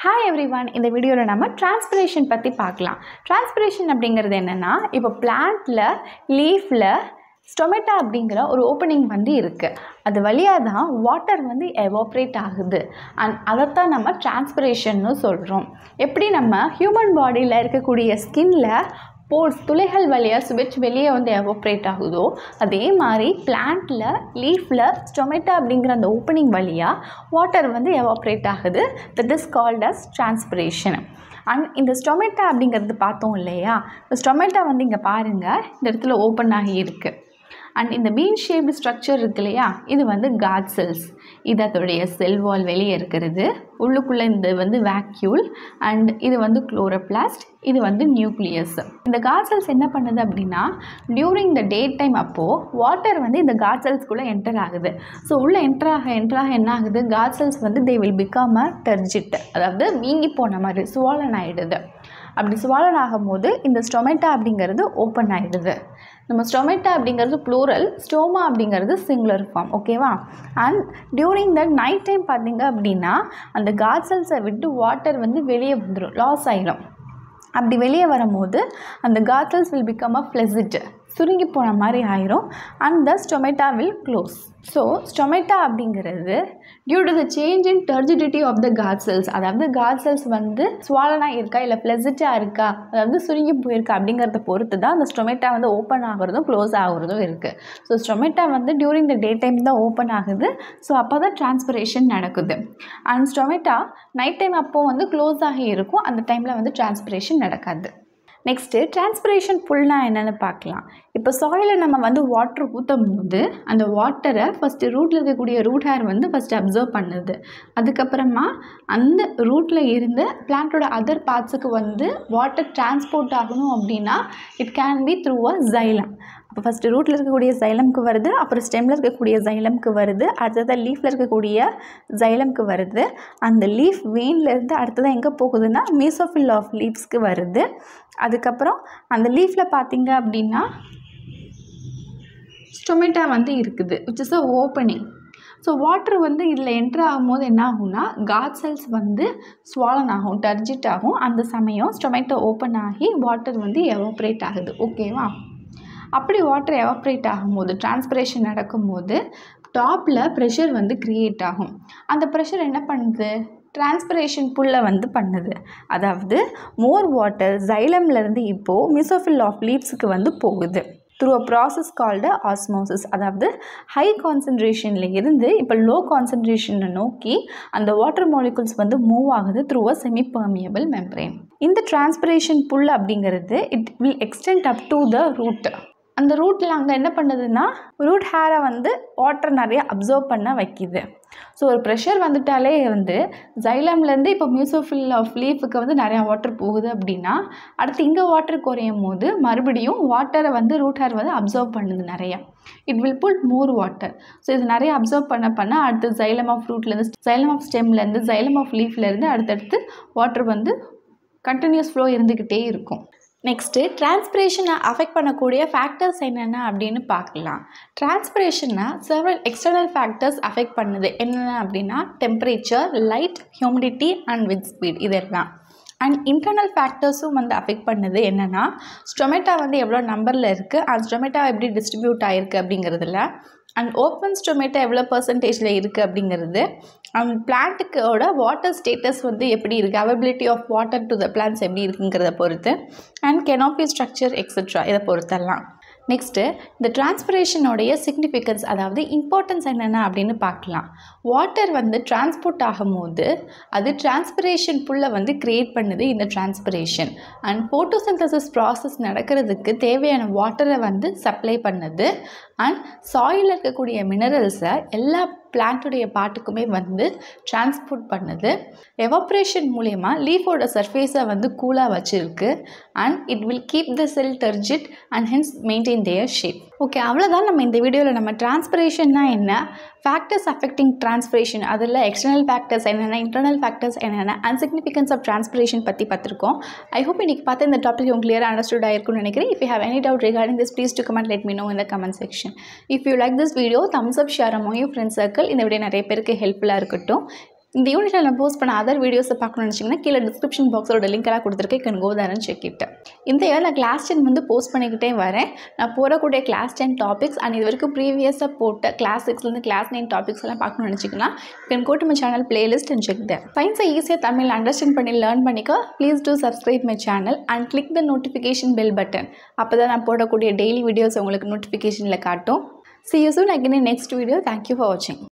Hi every one இந்த வீடியோவில் நம்ம டிரான்ஸ்பிரேஷன் பற்றி பார்க்கலாம் டிரான்ஸ்பிரேஷன் அப்படிங்கிறது என்னென்னா இப்போ பிளான்ட்டில் லீஃபில் ஸ்டொமேட்டா அப்படிங்கிற ஒரு ஓப்பனிங் வந்து இருக்குது அது வழியாக தான் வாட்டர் வந்து எவாப்ரேட் ஆகுது அண்ட் அதைத்தான் நம்ம டிரான்ஸ்பிரேஷன்னு சொல்கிறோம் எப்படி நம்ம ஹியூமன் பாடியில் இருக்கக்கூடிய ஸ்கின்ல போர்ஸ் துளைகள் வழியாக சுவிட்ச் வெளியே வந்து எவாப்ரேட் ஆகுதோ அதே மாதிரி பிளான்ட்டில் லீஃபில் ஸ்டொமேட்டா அப்படிங்கிற அந்த ஓப்பனிங் வழியாக வாட்டர் வந்து எவாப்ரேட் ஆகுது that is called as transpiration and இந்த ஸ்டொமேட்டா அப்படிங்கிறது பார்த்தோம் இல்லையா இந்த ஸ்டொமேட்டா வந்து இங்கே பாருங்கள் இந்த இடத்துல ஓப்பன் ஆகி இருக்குது அண்ட் இந்த பீன் ஷேப்டு ஸ்ட்ரக்சர் இருக்கு இல்லையா இது வந்து காட் செல்ஸ் இது அதோடைய செல் வால் வெளியே இருக்கிறது உள்ளுக்குள்ளே இந்த வந்து வேக்யூல் அண்ட் இது வந்து குளோரோபிளாஸ்ட் இது வந்து நியூக்ளியஸ் இந்த காட் செல்ஸ் என்ன பண்ணுது அப்படின்னா டியூரிங் த டே டைம் அப்போது வாட்டர் வந்து இந்த காட் செல்ஸ்குள்ளே என்டர் ஆகுது ஸோ உள்ளே என்டர் ஆக என்டர் ஆக என்ன ஆகுது காட் செல்ஸ் வந்து தே வில் பிகம் அ டெர்ஜிட் அதாவது வீங்கி போன மாதிரி சுவாலன் ஆகிடுது அப்படி சுவாலன் ஆகும்போது இந்த ஸ்டொமேட்டா அப்படிங்கிறது ஓப்பன் ஆகிடுது நம்ம ஸ்டொமேட்டா அப்படிங்கிறது ப்ளூரல் ஸ்டோமா அப்படிங்கிறது சிங்குலர் ஃபார்ம் ஓகேவா and during the night time பார்த்தீங்க அப்படின்னா அந்த காட் செல்ஸை விட்டு வாட்டர் வந்து வெளியே வந்துடும் லாஸ் ஆகிடும் அப்படி வெளியே வரும்போது அந்த guard cells will become a flaccid சுருங்கி போன மாதிரி ஆயிரும் and the stomata will close so stomata அப்படிங்கிறது due to the change in turgidity of the guard cells அதாவது காட் செல்ஸ் வந்து ஸ்வாலனாக இருக்கா இல்லை ப்ளெசிட்டாக இருக்கா அதாவது சுருங்கி போயிருக்கா அப்படிங்கிறத பொறுத்து தான் அந்த ஸ்டொமேட்டா வந்து ஓப்பன் ஆகுறதும் க்ளோஸ் ஆகுறதும் இருக்குது ஸோ ஸ்டொமேட்டா வந்து டியூரிங் த டே டைம் தான் ஓப்பன் ஆகுது ஸோ அப்போ தான் டிரான்ஸ்பிரேஷன் நடக்குது அண்ட் ஸ்டொமேட்டா நைட் டைம் அப்போது வந்து க்ளோஸ் ஆகி இருக்கும் அந்த டைமில் வந்து டிரான்ஸ்பிரேஷன் நடக்காது நெக்ஸ்ட்டு டிரான்ஸ்பிரேஷன் ஃபுல்னா என்னென்னு பார்க்கலாம் இப்போ சாயிலில் நம்ம வந்து வாட்டர் ஊற்றும் போது அந்த வாட்டரை ஃபஸ்ட்டு ரூட்டில் இருக்கக்கூடிய ரூட் ஹேர் வந்து ஃபஸ்ட்டு அப்சர்வ் பண்ணுது அதுக்கப்புறமா அந்த ரூட்டில் இருந்து பிளான்ட்டோட அதர் பார்ட்ஸுக்கு வந்து வாட்டர் டிரான்ஸ்போர்ட் ஆகணும் அப்படின்னா it can be through a xylem அப்போ ஃபஸ்ட்டு ரூட்டில் இருக்கக்கூடிய ஜைலம்க்கு வருது அப்புறம் ஸ்டெம்மில் இருக்கக்கூடிய ஜைலம்க்கு வருது அடுத்ததாக லீஃபில் இருக்கக்கூடிய ஜைலம்க்கு வருது அந்த லீஃப் வெயின்லேருந்து அடுத்ததாக எங்கே போகுதுன்னா மீசோஃபில் ஆஃப் லீவ்ஸ்க்கு வருது அதுக்கப்புறம் அந்த லீஃபில் பார்த்தீங்க அப்படின்னா ஸ்டொமேட்டா வந்து இருக்குது which is a opening so water வந்து இதில் என்ட்ரு ஆகும்போது என்ன ஆகும்னா காட் செல்ஸ் வந்து ஸ்வாலன் ஆகும் டர்ஜிட் ஆகும் அந்த சமயம் ஸ்டொமேட்டோ ஓப்பன் ஆகி வாட்டர் வந்து எவாப்ரேட் ஆகுது ஓகேவா அப்படி வாட்டர் எவாப்ரேட் ஆகும்போது டிரான்ஸ்பிரேஷன் நடக்கும்போது டாப்பில் ப்ரெஷர் வந்து க்ரியேட் ஆகும் அந்த ப்ரெஷர் என்ன பண்ணுது டிரான்ஸ்பிரேஷன் புல்லை வந்து பண்ணுது அதாவது மோர் வாட்டர் ஜைலம்லேருந்து இப்போது மிசோஃபில் ஆஃப் லீவ்ஸுக்கு வந்து போகுது through a process called osmosis அதாவது ஹை கான்சன்ட்ரேஷனில் இருந்து இப்போ லோ கான்சன்ட்ரேஷனை நோக்கி அந்த வாட்டர் மாலிகுல்ஸ் வந்து மூவ் ஆகுது through a semi permeable membrane இந்த டிரான்ஸ்பிரேஷன் புல் அப்படிங்கிறது it will extend up to the root அந்த ரூட்டில் அங்கே என்ன பண்ணுதுன்னா ரூட் ஹேரை வந்து வாட்டர் நிறைய அப்சர்வ் பண்ண வைக்கிது ஸோ ஒரு ப்ரெஷர் வந்துட்டாலே வந்து ஜைலம்லேருந்து இப்போ மியூசோஃபில் ஆஃப் லீஃபுக்கு வந்து நிறையா வாட்டர் போகுது அப்படின்னா அடுத்து இங்கே வாட்டர் குறையும் போது மறுபடியும் வாட்டரை வந்து ரூட் ஹேர் வந்து அப்சர்வ் பண்ணுது நிறையா it will pull more water so இது நிறைய அப்சர்வ் பண்ண பண்ண அடுத்து ஜைலம் ஆஃப் ரூட்லேருந்து ஜைலம் ஆஃப் ஸ்டெம்லேருந்து ஜைலம் ஆஃப் லீஃப்லேருந்து அடுத்தடுத்து வாட்டர் வந்து கண்டினியூஸ் ஃப்ளோ இருந்துக்கிட்டே இருக்கும் நெக்ஸ்ட்டு டிரான்ஸ்பிரேஷனை அஃபெக்ட் பண்ணக்கூடிய ஃபேக்டர்ஸ் என்னென்ன அப்படின்னு பார்க்கலாம் டிரான்ஸ்பிரேஷனை செவரல் எக்ஸ்டர்னல் ஃபேக்டர்ஸ் அஃபெக்ட் பண்ணுது என்னென்ன அப்படின்னா temperature light humidity and wind speed இதெல்லாம் அண்ட் இன்டர்னல் ஃபேக்டர்ஸும் வந்து அஃபெக்ட் பண்ணுது என்னென்னா ஸ்டொமேட்டா வந்து எவ்வளோ நம்பரில் இருக்குது அந்த ஸ்டொமேட்டா எப்படி டிஸ்ட்ரிபியூட் ஆகிருக்கு அப்படிங்கிறதுல அண்ட் ஓப்பன் ஸ்டொமேட்டோ எவ்வளோ பர்சன்டேஜில் இருக்குது அப்படிங்கிறது அண்ட் பிளான்ட்டுக்கோட வாட்டர் ஸ்டேட்டஸ் வந்து எப்படி இருக்குது availability of water to the plants எப்படி இருக்குங்கிறத பொறுத்து அண்ட் கெனாப்பி ஸ்ட்ரக்சர் எக்ஸட்ரா இதை பொறுத்தெல்லாம் நெக்ஸ்ட்டு இந்த டிரான்ஸ்பிரேஷனோடைய சிக்னிஃபிகன்ஸ் அதாவது இம்பார்ட்டன்ஸ் என்னென்ன அப்படின்னு பார்க்கலாம் வாட்டர் வந்து டிரான்ஸ்போர்ட் ஆகும்போது அது டிரான்ஸ்பிரேஷன் புல்லை வந்து க்ரியேட் பண்ணுது இந்த டிரான்ஸ்பிரேஷன் அண்ட் ஃபோட்டோசிந்தசிஸ் ப்ராசஸ் நடக்கிறதுக்கு தேவையான வாட்டரை வந்து சப்ளை பண்ணுது அண்ட் சாயில் இருக்கக்கூடிய மினரல்ஸை எல்லா பிளான்ட்டுடைய பாட்டுக்குமே வந்து டிரான்ஸ்போர்ட் பண்ணுது எவாப்ரேஷன் மூலயமா லீஃபோட சர்ஃபேஸை வந்து கூலாக வச்சுருக்கு and it will keep the cell turgid and hence maintain their shape okay அவ்வளோதான் நம்ம இந்த வீடியோவில் நம்ம டிரான்ஸ்பிரேஷன்னா என்ன ஃபேக்டர்ஸ் அஃபெக்டிங் டிரான்ஸ்பிரேஷன் அதில் எக்ஸ்டர்னல் ஃபேக்டர்ஸ் என்னென்ன இன்டர்னல் ஃபேக்டர்ஸ் என்னென்ன அண்ட் சிக்னிஃபிகன்ஸ் ஆஃப் டிரான்ஸ்பிரேஷன் பற்றி பார்த்துருக்கோம் ஐ ஹோப் இன்றைக்கி பார்த்து இந்த டாபிக் உங்களுக்கு கிளியராக அண்டர்ஸ்டுட் ஆயிருக்கும்னு நினைக்கிறேன் if you have any doubt regarding this please do comment let me know இந்த comment section if you like this video thumbs up share among you friend circle இந்த video நிறைய பேருக்கு ஹெல்ப்ஃபுல்லாக இருக்கட்டும் இந்த யூனிட்டில் நான் போஸ்ட் பண்ண அதர் வீடியோஸை பார்க்கணும்னு நினச்சிங்கன்னா கீழே டிஸ்கிரிப்ஷன் பாக்ஸோட லிங்க் எல்லாம் கொடுத்துருக்கேன் can go through check it இந்த இயர் நான் கிளாஸ் டென் வந்து போஸ்ட் பண்ணிக்கிட்டே வரேன் நான் போடக்கூடிய கிளாஸ் டென் டாபிக்ஸ் அண்ட் இது வரைக்கும் ப்ரீவியஸாக போட்ட கிளாஸ் சிக்ஸ்லேருந்து கிளாஸ் நைன் டாபிக்ஸ் எல்லாம் பார்க்கணும்னு நினச்சிங்கன்னா can go to my channel playlist and check there சயின்ஸை ஈஸியாக தமிழ் அண்டர்ஸ்டாண்ட் பண்ணி லேர்ன் பண்ணிக்க please do subscribe my channel and click the notification bell button அப்போ தான் நான் போடக்கூடிய டெய்லி வீடியோஸ் உங்களுக்கு நோட்டிஃபிகேஷனில் காட்டும் See you soon again in next video. Thank you for watching.